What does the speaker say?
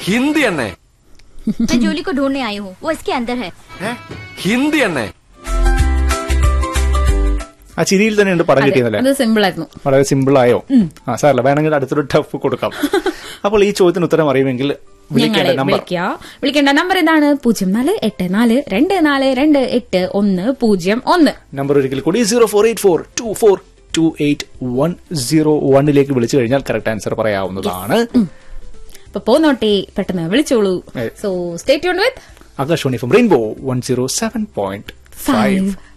ഹിന്ദി എണ്ണേ मैं जूली को ढूंढने आई हूँ वो इसके अंदर है ഏ? ഹിന്ദി എണ്ണേ ആ ചിരിയിൽ തന്നെയുണ്ട് പടം കിട്ടിയതല്ലേ അത് സിമ്പിൾ ആയിരുന്നു വളരെ സിമ്പിൾ ആയോ ആ സാറല്ല വേണമെങ്കിൽ അടുത്തൊരു ടഫ് കൊടുക്കാം അപ്പോൾ ഈ ചോദ്യത്തിന് ഉത്തരം അറിയുമെങ്കിൽ വിളിക്കേണ്ട ഞങ്ങളെ നമ്പർ വിളിക്കുക വിളിക്കേണ്ട നമ്പർ എന്താണ് പൂജ്യം നാല് എട്ട് നാല് രണ്ട് നാല് രണ്ട് എട്ട് ഒന്ന് പൂജ്യം ഒന്ന് നമ്പർ ഒരിക്കൽ കൂടി zero four eight four two four two eight one zero വണ്ണിലേക്ക് വിളിച്ചു കഴിഞ്ഞാൽ കറക്റ്റ് ആൻസർ പറയാവുന്നതാണ് അപ്പൊ പോന്നോട്ടെ പെട്ടെന്ന് വിളിച്ചോളൂ ഏ. So stay tune with Akashvani from rainbow one zero seven point five five